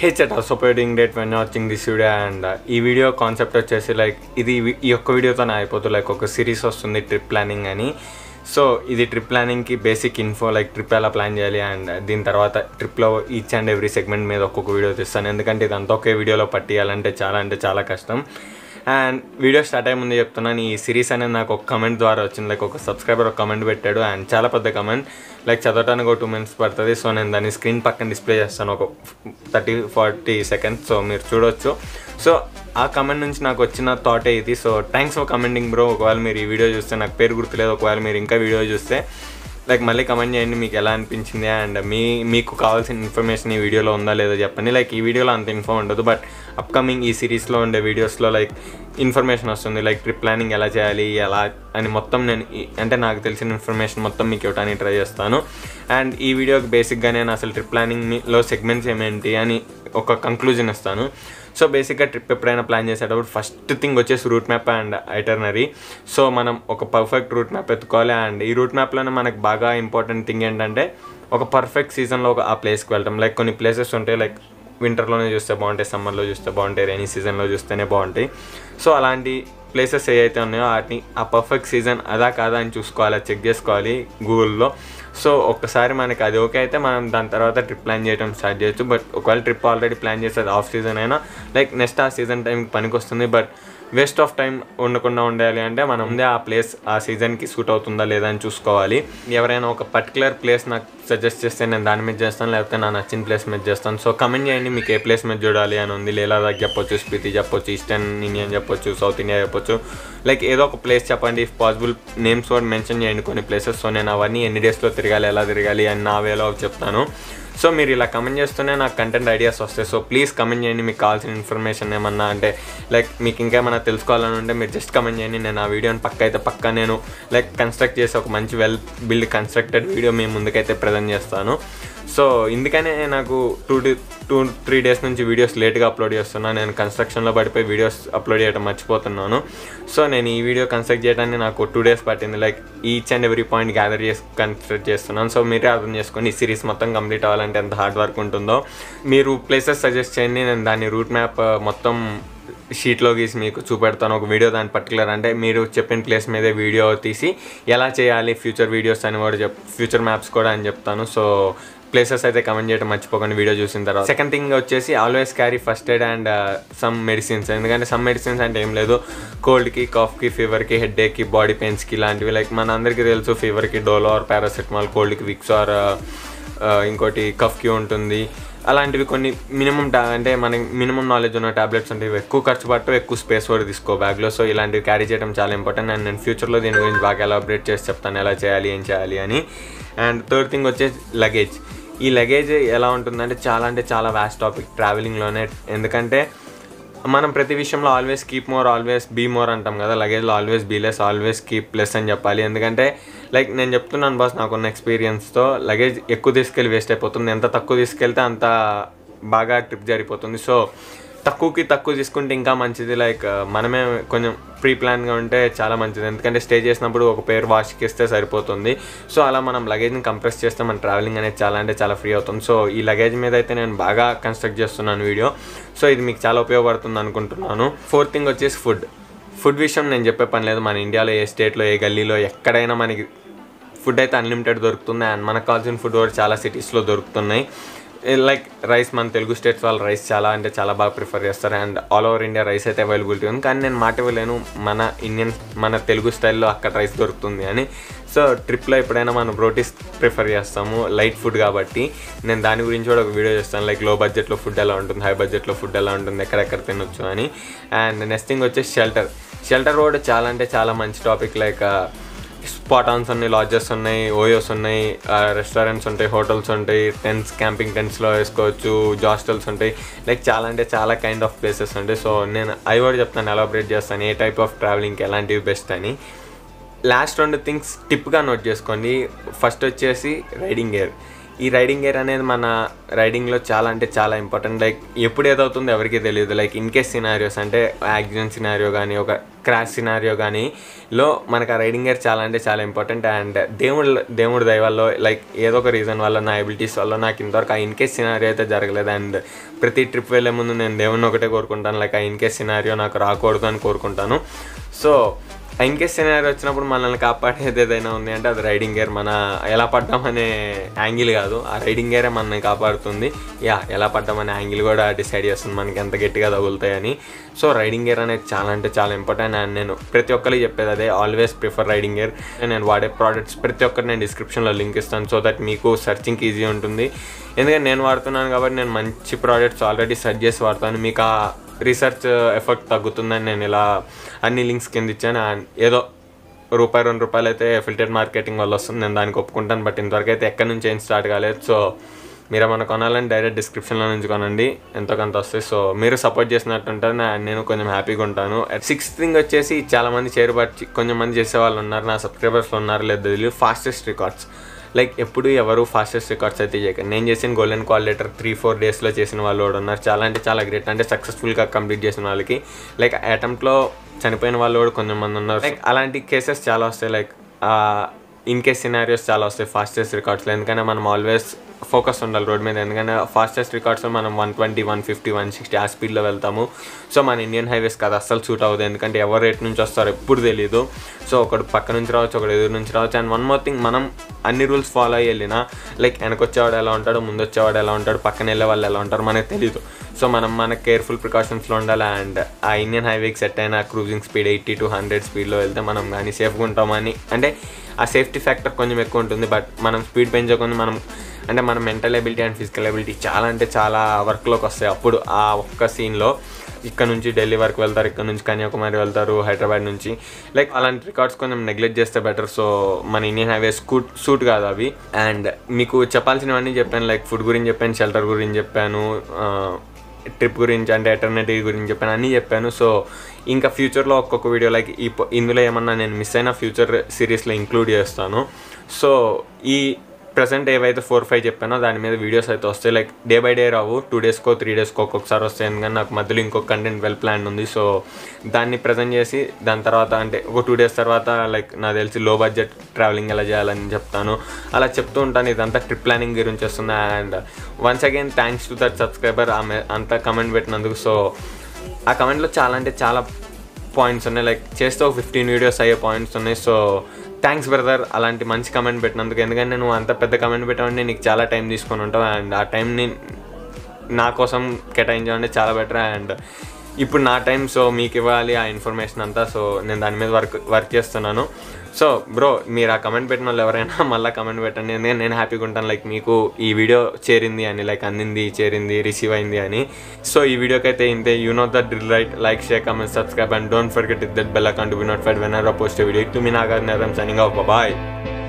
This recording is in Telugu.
hey chat supporting date when watching this video and ఈ వీడియో కాన్సెప్ట్ వచ్చేసి లైక్ ఇది ఈ ఒక్క వీడియోతోనే అయిపోతుంది లైక్ ఒక సిరీస్ వస్తుంది ట్రిప్ ప్లానింగ్ అని సో ఇది ట్రిప్ ప్లానింగ్కి బేసిక్ ఇన్ఫో లైక్ ట్రిప్ ఎలా ప్లాన్ చేయాలి అండ్ దీని తర్వాత ట్రిప్లో ఈచ్ అండ్ ఎవ్రీ సెగ్మెంట్ మీద ఒక్కొక్క వీడియో తీస్తాను ఎందుకంటే ఇదంతా ఒకే వీడియోలో పట్టియాలంటే చాలా అంటే చాలా కష్టం అండ్ వీడియో స్టార్ట్ అయ్యే ముందు చెప్తున్నాను ఈ సిరీస్ అనేది నాకు ఒక కమెంట్ ద్వారా వచ్చింది లైక్ ఒక సబ్స్క్రైబర్ ఒక కమెంట్ పెట్టాడు అండ్ చాలా పెద్ద కమెంట్ లైక్ చదవటానికి ఒక టూ మినిట్స్ పడుతుంది సో నేను దాన్ని స్క్రీన్ పక్కన డిస్ప్లే చేస్తాను ఒక థర్టీ ఫార్టీ సెకండ్స్ సో మీరు చూడొచ్చు సో ఆ కమెంట్ నుంచి నాకు వచ్చిన థాటే ఇది so thanks for commenting bro ఒకవేళ మీరు ఈ వీడియో చూస్తే నాకు పేరు గుర్తులేదు ఒకవేళ మీరు ఇంకా వీడియో చూస్తే లైక్ మళ్ళీ కమెంట్ చేయండి మీకు ఎలా అనిపించింది అండ్ మీ మీకు కావాల్సిన ఇన్ఫర్మేషన్ ఈ వీడియోలో ఉందా లేదా చెప్పండి లైక్ ఈ వీడియోలో అంత ఇన్ఫో ఉండదు బట్ అప్కమింగ్ ఈ సిరీస్లో ఉండే వీడియోస్లో లైక్ ఇన్ఫర్మేషన్ వస్తుంది లైక్ ట్రిప్ ప్లానింగ్ ఎలా చేయాలి ఎలా అని మొత్తం నేను ఈ- అంటే నాకు తెలిసిన ఇన్ఫర్మేషన్ మొత్తం మీకు ఇవ్వడానికి ట్రై చేస్తాను అండ్ ఈ వీడియోకి బేసిక్గా నేను అసలు ట్రిప్ ప్లానింగ్లో సెగ్మెంట్స్ ఏమేంటి అని ఒక కంక్లూజన్ ఇస్తాను సో బేసిక్గా ట్రిప్ ఎప్పుడైనా ప్లాన్ చేసేటప్పుడు ఫస్ట్ థింగ్ వచ్చేసి route map and itinerary so మనం ఒక పర్ఫెక్ట్ రూట్ మ్యాప్ ఎత్తుకోవాలి అండ్ ఈ రూట్ మ్యాప్లోనే మనకు బాగా ఇంపార్టెంట్ థింగ్ ఏంటంటే ఒక పర్ఫెక్ట్ సీజన్లో ఒక ఆ ప్లేస్కి వెళ్తాం లైక్ కొన్ని ప్లేసెస్ ఉంటాయి లైక్ వింటర్లోనే చూస్తే బాగుంటాయి సమ్మర్లో చూస్తే బాగుంటాయి రైనీ సీజన్లో చూస్తేనే బాగుంటాయి సో అలాంటి ప్లేసెస్ ఏవైతే ఉన్నాయో వాటిని ఆ పర్ఫెక్ట్ సీజన్ అదా కాదా అని చూసుకోవాలి చెక్ చేసుకోవాలి గూగుల్లో సో ఒక్కసారి మనకి అది ఓకే అయితే మనం దాని తర్వాత ట్రిప్ ప్లాన్ చేయడం స్టార్ట్ చేయొచ్చు బట్ ఒకవేళ ట్రిప్ ఆల్రెడీ ప్లాన్ చేసేది ఆఫ్ సీజన్ అయినా లైక్ నెక్స్ట్ ఆ సీజన్ టైంకి పనికి వస్తుంది బట్ వేస్ట్ ఆఫ్ టైం ఉండకుండా ఉండాలి అంటే మనం ముందే ఆ ప్లేస్ ఆ సీజన్కి సూట్ అవుతుందా లేదా అని చూసుకోవాలి ఎవరైనా ఒక పర్టికులర్ ప్లేస్ నాకు సజెస్ట్ చేస్తే నేను దాని మీద చేస్తాను లేకపోతే నా నచ్చిన ప్లేస్ మీద చేస్తాను సో కమెంట్ చేయండి మీకు ఏ ప్లేస్ మీద చూడాలి అని ఉంది లేలాదాక్ చెప్పొచ్చు స్పీతి చెప్పొచ్చు ఈస్టర్న్ ఇండియన్ చెప్పొచ్చు సౌత్ ఇండియా చెప్పొచ్చు లైక్ ఏదో ఒక ప్లేస్ చెప్పండి ఇఫ్ పాసిబుల్ నేమ్స్ కూడా మెన్షన్ చేయండి కొన్ని ప్లేసెస్ సో నేను అవన్నీ ఎన్ని డేస్లో తిరగాలి ఎలా తిరగాలి అని నా వేలో చెప్తాను సో మీరు ఇలా కమెంట్ చేస్తూనే నాకు కంటెంట్ ఐడియాస్ వస్తాయి సో ప్లీజ్ కమెంట్ చేయండి మీకు కావాల్సిన ఇన్ఫర్మేషన్ ఏమన్నా అంటే లైక్ మీకు ఇంకేమైనా తెలుసుకోవాలని ఉంటే మీరు జస్ట్ కమెంట్ చేయండి నేను ఆ వీడియోని పక్క అయితే పక్క నేను లైక్ కన్స్ట్రక్ట్ చేసి ఒక మంచి వెల్ బిల్డ్ కన్స్ట్రక్టెడ్ వీడియో మీ ముందుకైతే ప్రజెంట్ చేస్తాను సో ఇందుకనే నాకు టూ టూ త్రీ డేస్ నుంచి వీడియోస్ లేట్గా అప్లోడ్ చేస్తున్నాను నేను కన్స్ట్రక్షన్లో పడిపోయి వీడియోస్ అప్లోడ్ చేయడం మర్చిపోతున్నాను సో నేను ఈ వీడియో కన్స్ట్రక్ట్ చేయడానికి నాకు టూ డేస్ పట్టింది like each and every point gather చేసి కన్స్ట్రక్ట్ చేస్తున్నాను సో మీరే అర్థం చేసుకోండి ఈ సిరీస్ మొత్తం కంప్లీట్ అవ్వాలంటే ఎంత హార్డ్ వర్క్ ఉంటుందో మీరు ప్లేసెస్ సజెస్ట్ చేయండి నేను దాని రూట్ మ్యాప్ మొత్తం షీట్లో గీసి మీకు చూపెడతాను ఒక వీడియో దాని పర్టికులర్ అంటే మీరు చెప్పిన ప్లేస్ మీదే వీడియో తీసి ఎలా చేయాలి ఫ్యూచర్ వీడియోస్ అని కూడా చెప్ ఫ్యూచర్ మ్యాప్స్ కూడా అని చెప్తాను సో ప్లేసెస్ అయితే కమెంట్ చేయడం మర్చిపోకండి వీడియో చూసిన తర్వాత సెకండ్ థింగ్ వచ్చేసి always carry first aid and some medicines ఎందుకంటే సమ్ మెడిసిన్స్ అంటే ఏం లేదు కోల్డ్కి కాఫ్కి ఫీవర్కి హెడ్ ఏక్కి బాడీ పెయిన్స్కి ఇలాంటివి లైక్ మన అందరికీ తెలుసు ఫీవర్కి డోలో ఆర్ పారాసెటమాల్ కోల్డ్కి విక్స్ ఆర్ ఇంకోటి కఫ్కి ఉంటుంది అలాంటివి కొన్ని మినిమం అంటే మనకి మినిమం నాలెడ్జ్ ఉన్న టాబ్లెట్స్ ఉంటాయి ఇవి ఎక్కువ ఖర్చు పట్టు ఎక్కువ స్పేస్ కూడా తీసుకో బ్యాగ్లో సో ఇలాంటివి క్యారీ చేయడం చాలా ఇంపార్టెంట్ అండ్ నేను ఫ్యూచర్లో దీని గురించి బాగా ఎలాబరేట్ చేసి చెప్తాను ఎలా చేయాలి ఏం చేయాలి అని అండ్ థర్డ్ థింగ్ వచ్చేసి లగేజ్ ఈ లగేజ్ ఎలా ఉంటుందంటే చాలా అంటే చాలా వ్యాస్ట్ టాపిక్ ట్రావెలింగ్లోనే ఎందుకంటే మనం ప్రతి విషయంలో always keep more always be more అంటాం కదా లగేజ్లో always be less always keep plus అని చెప్పాలి ఎందుకంటే లైక్ నేను చెప్తున్నాను బాస్ నాకున్న ఎక్స్పీరియన్స్తో లగేజ్ ఎక్కువ తీసుకెళ్ళి వేస్ట్ అయిపోతుంది ఎంత తక్కువ తీసుకెళ్తే అంత బాగా ట్రిప్ జరిగిపోతుంది సో తక్కువకి తక్కువ తీసుకుంటే ఇంకా మంచిది లైక్ మనమే కొంచెం ప్రీ ప్లాన్గా ఉంటే చాలా మంచిది ఎందుకంటే స్టే చేసినప్పుడు ఒక పేరు వాష్కి ఇస్తే సరిపోతుంది సో అలా మనం లగేజ్ని కంప్రెస్ చేస్తే మన ట్రావెలింగ్ అనేది చాలా అంటే చాలా ఫ్రీ అవుతుంది సో ఈ లగేజ్ మీద అయితే నేను బాగా కన్స్ట్రక్ట్ చేస్తున్నాను వీడియో సో ఇది మీకు చాలా ఉపయోగపడుతుంది అనుకుంటున్నాను ఫోర్త్ థింగ్ వచ్చేసి ఫుడ్ ఫుడ్ విషయం నేను చెప్పే పని లేదు మన ఇండియాలో ఏ స్టేట్లో ఏ గల్లీలో ఎక్కడైనా మనకి ఫుడ్ అయితే అన్లిమిటెడ్ దొరుకుతుంది అండ్ మనకు కావాల్సిన ఫుడ్ కూడా చాలా సిటీస్లో దొరుకుతున్నాయి లైక్ రైస్ మన తెలుగు స్టేట్స్ వాళ్ళు రైస్ చాలా అంటే చాలా బాగా ప్రిఫర్ చేస్తారు and all over India rice అయితే అవైలబిలిటీ ఉంది కానీ నేను మాట ఇవ్వలేను మన ఇండియన్ మన తెలుగు స్టైల్లో అక్కడ రైస్ దొరుకుతుంది అని సో ట్రిప్లో ఎప్పుడైనా మనం రోటీస్ ప్రిఫర్ చేస్తాము లైట్ ఫుడ్ కాబట్టి నేను దాని గురించి కూడా ఒక వీడియో చేస్తాను లైక్ లో బడ్జెట్లో ఫుడ్ ఎలా ఉంటుంది హై బడ్జెట్లో ఫుడ్ ఎలా ఉంటుంది ఎక్కడెక్కడ తినొచ్చు అని అండ్ నెక్స్ట్ థింగ్ వచ్చేసి షెల్టర్ షెల్టర్ కూడా చాలా అంటే చాలా మంచి టాపిక్ లైక్ స్పాటాన్స్ ఉన్నాయి లాడ్జెస్ ఉన్నాయి ఓయోస్ ఉన్నాయి రెస్టారెంట్స్ ఉంటాయి హోటల్స్ ఉంటాయి టెంట్స్ క్యాంపింగ్ టెంట్స్లో వేసుకోవచ్చు జాస్టల్స్ ఉంటాయి లైక్ చాలా అంటే చాలా కైండ్ ఆఫ్ ప్లేసెస్ ఉంటాయి సో నేను అవి కూడా చెప్తాను ఎలాబరేట్ చేస్తాను ఏ టైప్ ఆఫ్ ట్రావెలింగ్కి ఎలాంటివి బెస్ట్ అని లాస్ట్ రెండు థింగ్స్ టిప్గా నోట్ చేసుకోండి ఫస్ట్ వచ్చేసి రైడింగ్ గేర్ ఈ రైడింగ్ గేర్ అనేది మన రైడింగ్లో చాలా అంటే చాలా ఇంపార్టెంట్ లైక్ ఎప్పుడు ఏదవుతుందో ఎవరికీ తెలియదు లైక్ ఇన్ కేస్ సినారియోస్ అంటే యాక్సిడెంట్ సినారియో కానీ ఒక క్రాష్ సినారియో కానీ లో మనకు ఆ రైడింగ్ గేర్ చాలా అంటే చాలా ఇంపార్టెంట్ అండ్ దేవుడు దేవుడి దయ వల్ల లైక్ ఏదో ఒక రీజన్ వల్ల నా ఎబిలిటీస్ వల్ల నాకు ఇంతవరకు ఆ ఇన్ కేస్ సినారియో అయితే జరగలేదు అండ్ ప్రతి ట్రిప్ వెళ్ళే ముందు నేను దేవుడిని ఒకటే కోరుకుంటాను లైక్ ఆ ఇన్ కేస్ సినారియో నాకు రాకూడదు అని కోరుకుంటాను సో ఇన్ కేస్ సినారియో వచ్చినప్పుడు మనల్ని కాపాడేది ఏదైనా ఉంది అంటే అది రైడింగ్ గేర్ మన ఎలా పడ్డామనే యాంగిల్ కాదు ఆ రైడింగ్ గేరే మనల్ని కాపాడుతుంది యా ఎలా పడ్డామనే యాంగిల్ కూడా డిసైడ్ చేస్తుంది మనకి ఎంత గట్టిగా తగులుతాయని సో రైడింగ్ గేర్ అనేది చాలా అంటే చాలా ఇంపార్టెంట్ అండ్ నేను ప్రతి ఒక్కరికి చెప్పేది అదే ఆల్వేస్ ప్రిఫర్ రైడింగ్ గేర్ నేను వాడే ప్రోడక్ట్స్ ప్రతి ఒక్కటి నేను డిస్క్రిప్షన్లో లింక్ ఇస్తాను సో దట్ మీకు సర్చింగ్కి ఈజీ ఉంటుంది ఎందుకంటే నేను వాడుతున్నాను కాబట్టి నేను మంచి ప్రోడక్ట్స్ ఆల్రెడీ సెర్చ్ చేసి వాడతాను మీకు ఆ రీసెర్చ్ ఎఫెక్ట్ తగ్గుతుందని నేను ఇలా అన్ని లింక్స్ కింద ఇచ్చాను అండ్ ఏదో రూపాయి రెండు రూపాయలు అయితే ఫిల్టెడ్ మార్కెటింగ్ వల్ల వస్తుంది నేను దానికి ఒప్పుకుంటాను బట్ ఇంతవరకు అయితే ఎక్కడి నుంచి ఏం స్టార్ట్ కాలేదు సో మీరు ఏమైనా కొనాలని డైరెక్ట్ డిస్క్రిప్షన్లో నుంచి కొనండి ఎంతో కొంత వస్తాయి సో మీరు సపోర్ట్ చేసినట్టు ఉంటుంది అండ్ నేను కొంచెం హ్యాపీగా ఉంటాను సిక్స్త్ థింగ్ వచ్చేసి చాలా మంది చేరుబట్టి కొంచెం మంది చేసే వాళ్ళు ఉన్నారు నా సబ్స్క్రైబర్స్లో ఉన్నారు లేదు తెలియదు ఫాస్టెస్ట్ రికార్డ్స్ లైక్ ఎప్పుడు ఎవరు ఫాస్టెస్ట్ రికార్డ్స్ అయితే చేయకండి నేను చేసిన golden call letter three four డేస్లో చేసిన వాళ్ళు కూడా ఉన్నారు చాలా అంటే చాలా గ్రేట్ అంటే సక్సెస్ఫుల్గా కంప్లీట్ చేసిన వాళ్ళకి లైక్ అటెంప్ట్లో చనిపోయిన వాళ్ళు కూడా కొంచెం మంది ఉన్నారు లైక్ అలాంటి కేసెస్ చాలా వస్తాయి లైక్ ఇన్ కేస్ సినారియోస్ చాలా వస్తాయి ఫాస్టెస్ట్ రికార్డ్స్లో ఎందుకంటే మనం ఆల్వేస్ ఫోకస్ ఉండాలి రోడ్ మీద ఎందుకంటే ఫాస్టెస్ట్ రికార్డ్స్లో మనం one twenty one fifty one sixty ఆ స్పీడ్లో వెళ్తాము సో మన ఇండియన్ హైవేస్ కదా అస్సలు సూట్ అవ్వదు ఎందుకంటే ఎవరు రేట్ నుంచి వస్తారో ఎప్పుడు తెలియదు సో ఒకడు పక్క నుంచి రావచ్చు ఒకడు ఎదురు నుంచి రావచ్చు అండ్ వన్ మోర్ థింగ్ మనం అన్ని రూల్స్ ఫాలో అయ్యి వెళ్ళినా లైక్ వెనకొచ్చేవాడు ఎలా ఉంటాడు ముందు వచ్చేవాడు ఎలా ఉంటాడు పక్కన వెళ్ళే వాళ్ళు ఎలా ఉంటారు మనకు తెలియదు సో మనం మన కేర్ఫుల్ ప్రికాషన్స్లో ఉండాలి అండ్ ఆ ఇండియన్ హైవేకి సెట్ అయిన cruising speed eighty to hundred స్పీడ్లో వెళ్తే మనం కానీ సేఫ్గా ఉంటామని అంటే ఆ సేఫ్టీ ఫ్యాక్టర్ కొంచెం ఎక్కువ ఉంటుంది బట్ మనం స్పీడ్ పెంచకుండా మనం అంటే మన mental ability and physical ability చాలా అంటే చాలా వర్క్లోకి వస్తాయి అప్పుడు ఆ ఒక్క సీన్లో ఇక్కడ నుంచి ఢిల్లీ వరకు వెళ్తారు ఇక్కడ నుంచి కన్యాకుమారి వెళ్తారు హైదరాబాద్ నుంచి లైక్ అలాంటి రికార్డ్స్ కొంచెం నెగ్లెక్ట్ చేస్తే బెటర్ సో మన ఇండియన్ హైవే స్కూట్ సూట్ కాదు అవి అండ్ మీకు చెప్పాల్సినవన్నీ చెప్పాను లైక్ ఫుడ్ గురించి చెప్పాను షెల్టర్ గురించి చెప్పాను ట్రిప్ గురించి అంటే ఎటర్నిటీ గురించి చెప్పాను అన్నీ చెప్పాను సో ఇంకా ఫ్యూచర్లో ఒక్కొక్క వీడియో లైక్ ఈ ప- ఇందులో ఏమన్నా నేను మిస్ అయిన ఫ్యూచర్ సిరీస్లో ఇంక్లూడ్ చేస్తాను సో ఈ ప్రజెంట్ ఏవైతే ఫోర్ ఫైవ్ చెప్పానో దాని మీద వీడియోస్ అయితే వస్తాయి లైక్ డే బై డే రావు టూ డేస్కో త్రీ డేస్కో ఒక్కొక్కసారి వస్తాయి ఎందుకంటే నాకు మధ్యలో ఇంకొక కంటెంట్ వెల్ ప్లాన్ ఉంది సో దాన్ని ప్రజెంట్ చేసి దాని తర్వాత అంటే ఒక టూ డేస్ తర్వాత లైక్ నాకు తెలిసి లో బడ్జెట్ ట్రావెలింగ్ ఎలా చేయాలని చెప్తాను అలా చెప్తూ ఉంటాను ఇదంతా ట్రిప్ ప్లానింగ్ గురించి వస్తుంది and once again thanks to that subscriber ఆమె అంతా కమెంట్ పెట్టినందుకు సో ఆ కమెంట్లో చాలా అంటే చాలా పాయింట్స్ ఉన్నాయి లైక్ చేస్తే ఒక ఫిఫ్టీన్ వీడియోస్ అయ్యే పాయింట్స్ ఉన్నాయి సో థ్యాంక్స్ బ్రదర్ అలాంటి మంచి కమెంట్ పెట్టినందుకు ఎందుకంటే నువ్వు అంత పెద్ద కమెంట్ పెట్టావంటే నీకు చాలా టైం తీసుకొని ఉంటావు అండ్ ఆ టైంని నా కోసం కేటాయించాలంటే చాలా బెటర్ అండ్ ఇప్పుడు నా టైం సో మీకు ఇవ్వాలి ఆ ఇన్ఫర్మేషన్ అంతా సో నేను దాని మీద వర్క్ వర్క్ చేస్తున్నాను సో బ్రో మీరు ఆ కమెంట్ పెట్టిన వాళ్ళు ఎవరైనా మళ్ళీ కమెంట్ పెట్టండి ఎందుకంటే నేను హ్యాపీగా ఉంటాను లైక్ మీకు ఈ వీడియో చేరింది అని లైక్ అందింది చేరింది రిసీవ్ అయింది అని సో ఈ వీడియోకి అయితే ఇంతే you know that drill right like share comment subscribe and don't forget it that bell account be notified when are post video to me నాగార్ నేరం సైనింగ్ ఆఫ్ బాయ్